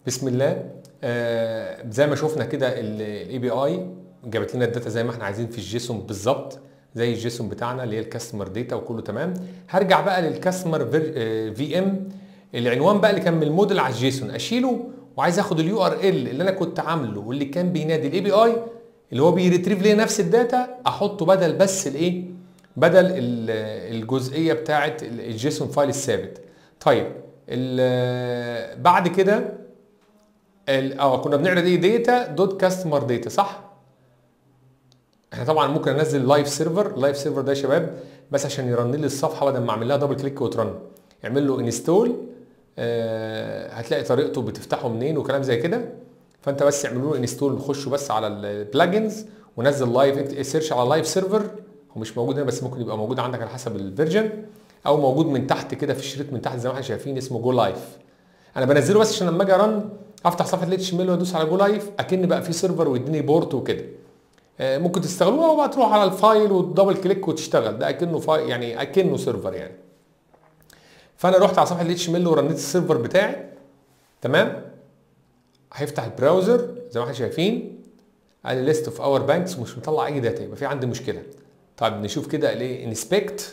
بسم الله آه زي ما شفنا كده الاي بي اي جابت لنا الداتا زي ما احنا عايزين في الجيسون بالظبط زي الجيسون بتاعنا اللي هي الكاستمر داتا وكله تمام هرجع بقى للكاستمر في ام العنوان بقى اللي كان من الموديل على الجيسون اشيله وعايز اخد اليو ار ال اللي انا كنت عامله واللي كان بينادي الاي بي اي اللي هو بيريتريف لي نفس الداتا احطه بدل بس الايه بدل الجزئيه بتاعه الجيسون فايل الثابت طيب بعد كده اه كنا بنعرض ايه داتا دوت كاستمر داتا صح احنا طبعا ممكن انزل لايف سيرفر لايف سيرفر ده يا شباب بس عشان يرن لي الصفحه بدل ما اعمل لها دبل كليك وترن اعمل له انستول آه هتلاقي طريقته بتفتحه منين وكلام زي كده فانت بس اعمل له انستول خشوا بس على البلاجنز ونزل لايف سيرش على لايف سيرفر هو مش موجود هنا بس ممكن يبقى موجود عندك على حسب الفيرجن او موجود من تحت كده في الشريط من تحت زي ما احنا شايفين اسمه جو لايف انا بنزله بس عشان لما اجي ارن افتح صفحه الاتش ام ال وادوس على جو لايف اكن بقى في سيرفر ويديني بورت وكده آه ممكن تستغلوها وبقى تروح على الفايل وتدبل كليك وتشتغل ده اكنه فايل يعني اكنه سيرفر يعني فانا رحت على صفحه الاتش ام ال ورنيت السيرفر بتاعي تمام هيفتح البراوزر زي ما احنا شايفين قال لي ليست اوف اور بانكس ومش مطلع اي داتا يبقى في عندي مشكله طيب نشوف كده الايه انسبكت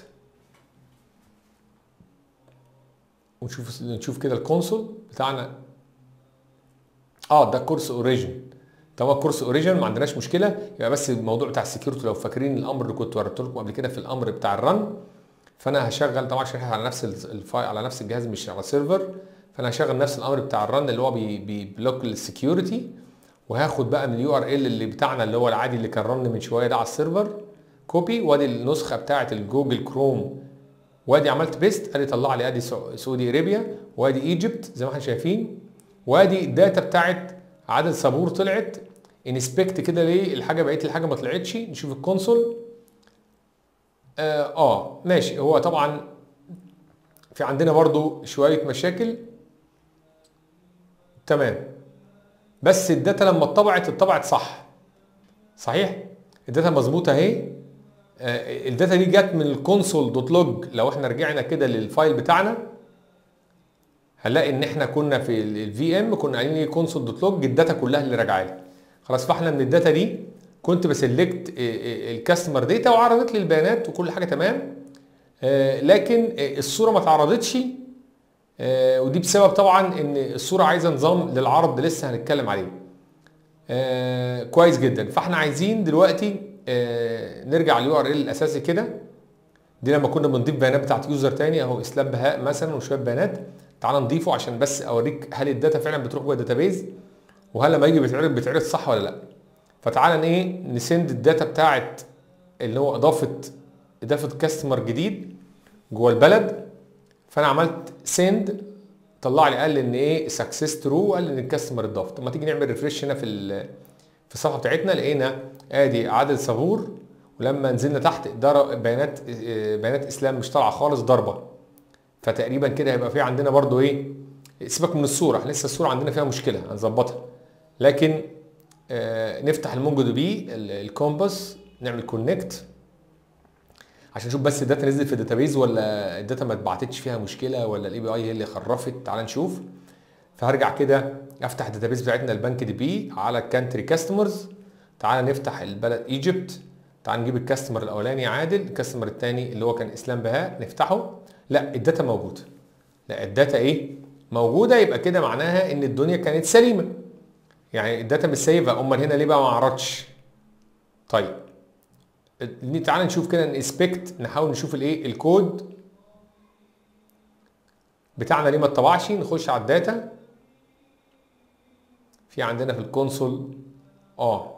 ونشوف نشوف كده الكونسول بتاعنا اه ده كورس اوريجن طبعا كورس اوريجن ما عندناش مشكله يبقى بس الموضوع بتاع السكيورتي لو فاكرين الامر اللي كنت وريته لكم قبل كده في الامر بتاع الرن فانا هشغل طبعا شرح على نفس الفايل على نفس الجهاز مش على سيرفر فانا هشغل نفس الامر بتاع الرن اللي هو بيبلوك السكيورتي وهاخد بقى من اليو ار ال اللي بتاعنا اللي هو العادي اللي كان رن من شويه ده على السيرفر كوبي وادي النسخه بتاعه الجوجل كروم وادي عملت بيست قال لي طلع لي ادي سعودي ارابيا وادي ايجيبت زي ما احنا شايفين وادي الداتا بتاعت عدد صابور طلعت انسبكت كده ليه الحاجه بقيه الحاجه ما طلعتش نشوف الكونسول آه, اه ماشي هو طبعا في عندنا برضو شويه مشاكل تمام بس الداتا لما اتطبعت اتطبعت صح صحيح الداتا مظبوطه اهي آه الداتا دي جت من الكونسول دوت لوج لو احنا رجعنا كده للفايل بتاعنا هنلاقي ان احنا كنا في الفي ام كنا قايلين ايه كونسول دوت لوج الداتا كلها اللي راجعه لي خلاص فاحنا من الداتا دي كنت بسلكت الكاستمر داتا وعرضت لي البيانات وكل حاجه تمام آه لكن الصوره ما اتعرضتش آه ودي بسبب طبعا ان الصوره عايزه نظام للعرض لسه هنتكلم عليه آه كويس جدا فاحنا عايزين دلوقتي آه نرجع لليو ار ال الاساسي كده دي لما كنا بنضيف بيانات بتاعت يوزر تاني اهو اسلام بهاء مثلا وشويه بيانات تعال نضيفه عشان بس اوريك هل الداتا فعلا بتروح جوه الداتابيز وهل لما يجي بيتعرض بيتعرض صح ولا لا فتعال ايه نسند الداتا بتاعت اللي هو اضافه اضافه كاستمر جديد جوه البلد فانا عملت سند طلع لي قال لي ان ايه سكسس ترو وقال لي ان الكاستمر اتضاف طب ما تيجي نعمل ريفرش هنا في في الصفحه بتاعتنا لقينا ادي عادل صبور ولما نزلنا تحت بيانات بيانات اسلام مش طالعه خالص ضربه فتقريبا كده هيبقى في عندنا برضو ايه سيبك من الصوره احنا لسه الصوره عندنا فيها مشكله هنظبطها لكن آه نفتح المونجو دي بي الكومباس نعمل كونكت عشان نشوف بس الداتا نزلت في الداتابيز ولا الداتا ما اتبعتتش فيها مشكله ولا الاي بي اي هي اللي خرفت تعال نشوف فهرجع كده افتح الداتابيز بتاعتنا البنك دي بي على الكانتري كاستمرز تعال نفتح البلد ايجيبت تعال نجيب الكاستمر الاولاني عادل الكاستمر الثاني اللي هو كان اسلام بهاء نفتحه لا الداتا موجوده لا الداتا ايه موجوده يبقى كده معناها ان الدنيا كانت سليمه يعني الداتا مش سايبه امال هنا ليه بقى ما عرضش طيب تعال نشوف كده انسبكت نحاول نشوف الايه الكود بتاعنا ليه ما اتطبعش نخش على الداتا في عندنا في الكونسول اه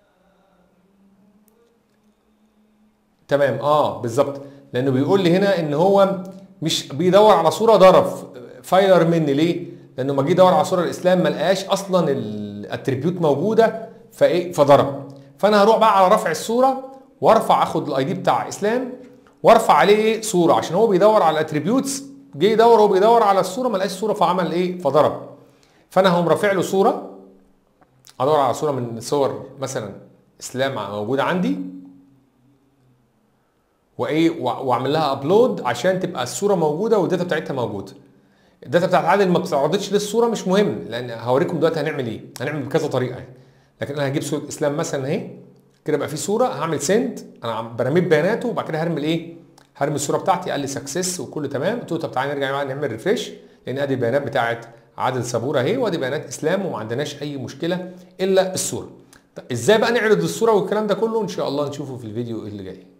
تمام اه بالظبط لانه بيقول لي هنا ان هو مش بيدور على صوره ضرب فايلر مني ليه لانه ما جه يدور على صوره الاسلام ما لقاش اصلا الاتريبيوت موجوده فايه فضرب فانا هروح بقى على رفع الصوره وارفع اخد الاي دي بتاع اسلام وارفع عليه ايه صوره عشان هو بيدور على الاتريبيوتس جه يدور هو بيدور على الصوره ما لقاش صوره فعمل ايه فضرب فانا هقوم رافع له صوره ادور على صوره من صور مثلا اسلام موجوده عندي وايه واعمل لها ابلود عشان تبقى الصوره موجوده والداتا بتاعتها موجوده الداتا بتاعت عادل ما بتعرضتش للصوره مش مهم لان هوريكم دلوقتي هنعمل ايه هنعمل بكذا طريقه يعني لكن انا هجيب صوره اسلام مثلا اهي كده بقى في صوره هعمل سند انا عم- برميت بياناته وبعد كده هرمي الايه هرمي الصوره بتاعتي قال لي سكسس وكله تمام قلت له طب تعالى نرجع بقى نعمل ريفريش لان ادي البيانات بتاعت عادل صبور اهي وادي بيانات اسلام وما عندناش اي مشكله الا الصوره طب ازاي بقى نعرض الصوره والكلام ده كله ان شاء الله نشوفه في الفيديو اللي جاي